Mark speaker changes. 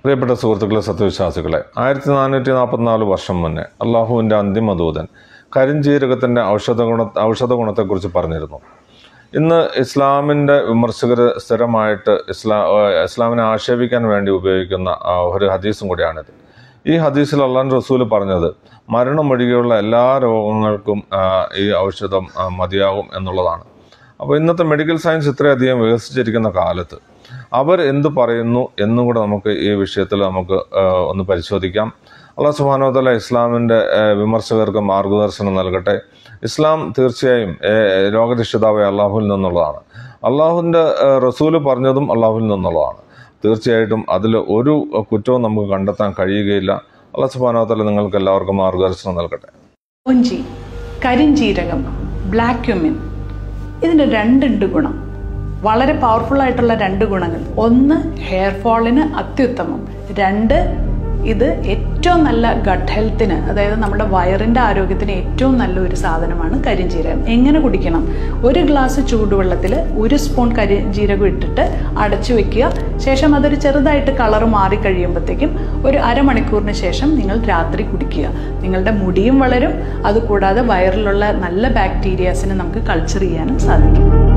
Speaker 1: പ്രിയപ്പെട്ട സുഹൃത്തുക്കളെ സത്യവിശ്വാസികളെ ആയിരത്തി നാനൂറ്റി നാൽപ്പത്തിനാല് വർഷം മുന്നേ അള്ളാഹുവിൻ്റെ അന്തിമ ദൂതൻ കരിഞ്ജീരകത്തിൻ്റെ ഔഷധ ഗുണ ഔഷധ ഗുണത്തെക്കുറിച്ച് പറഞ്ഞിരുന്നു ഇന്ന് ഇസ്ലാമിൻ്റെ വിമർശകർ സ്ഥിരമായിട്ട് ഇസ്ലാ ഇസ്ലാമിനെ ആക്ഷേപിക്കാൻ വേണ്ടി ഉപയോഗിക്കുന്ന ആ, ഒരു ഹദീസും കൂടിയാണിത് ഈ ഹദീസിൽ അള്ളാൻ റസൂൽ പറഞ്ഞത് മരണം ഒഴികെയുള്ള എല്ലാ രോഗങ്ങൾക്കും ആ, ഈ ഔഷധം ആ, മതിയാകും എന്നുള്ളതാണ് അപ്പോൾ ഇന്നത്തെ മെഡിക്കൽ സയൻസ് ഇത്രയധികം വികസിച്ചിരിക്കുന്ന കാലത്ത് അവർ എന്ത് പറയുന്നു എന്നും കൂടെ നമുക്ക് ഈ വിഷയത്തിൽ നമുക്ക് ആ, ഒന്ന് പരിശോധിക്കാം അള്ളാഹ് സുബാനോത്തല ഇസ്ലാമിൻ്റെ ആ, വിമർശകർക്ക് മാർഗദർശനം നൽകട്ടെ ഇസ്ലാം തീർച്ചയായും ആ, രോഗരക്ഷിതാവായ അള്ളാഹുവിൽ നിന്നുള്ളതാണ് അള്ളാഹുവിൻ്റെ റസൂല് പറഞ്ഞതും അള്ളാഹുവിൽ നിന്നുള്ളതാണ് തീർച്ചയായിട്ടും അതിൽ ഒരു കുറ്റവും നമുക്ക് കണ്ടെത്താൻ കഴിയുകയില്ല അള്ളാഹ് സുബാനോത്തല നിങ്ങൾക്ക് എല്ലാവർക്കും മാർഗദർശനം നൽകട്ടെ
Speaker 2: ഒഞ്ചി കരിഞ്ജീരകം ബ്ലാക്ക് ക്യുമിൻ ഇതിന് രണ്ടുണ്ട് ഗുണം വളരെ പവർഫുൾ ആയിട്ടുള്ള രണ്ട് ഗുണങ്ങൾ ഒന്ന് ഹെയർ ഫോളിന് അത്യുത്തമം രണ്ട് ഇത് ഏറ്റവും നല്ല ഗട്ട് ഹെൽത്തിന് അതായത് നമ്മുടെ വയറിൻ്റെ ആരോഗ്യത്തിന് ഏറ്റവും നല്ല ഒരു സാധനമാണ് കരിഞ്ജീരകം എങ്ങനെ കുടിക്കണം ഒരു ഗ്ലാസ് ചൂടുവെള്ളത്തിൽ ഒരു സ്പൂൺ കരിഞ്ജീരകം ഇട്ടിട്ട് അടച്ചു വെക്കുക ശേഷം അതൊരു ചെറുതായിട്ട് കളർ മാറി കഴിയുമ്പോഴത്തേക്കും ഒരു അരമണിക്കൂറിന് ശേഷം നിങ്ങൾ രാത്രി കുടിക്കുക നിങ്ങളുടെ മുടിയും വളരും അതുകൂടാതെ വയറിലുള്ള നല്ല ബാക്ടീരിയാസിനെ നമുക്ക് കൾച്ചർ ചെയ്യാനും സാധിക്കും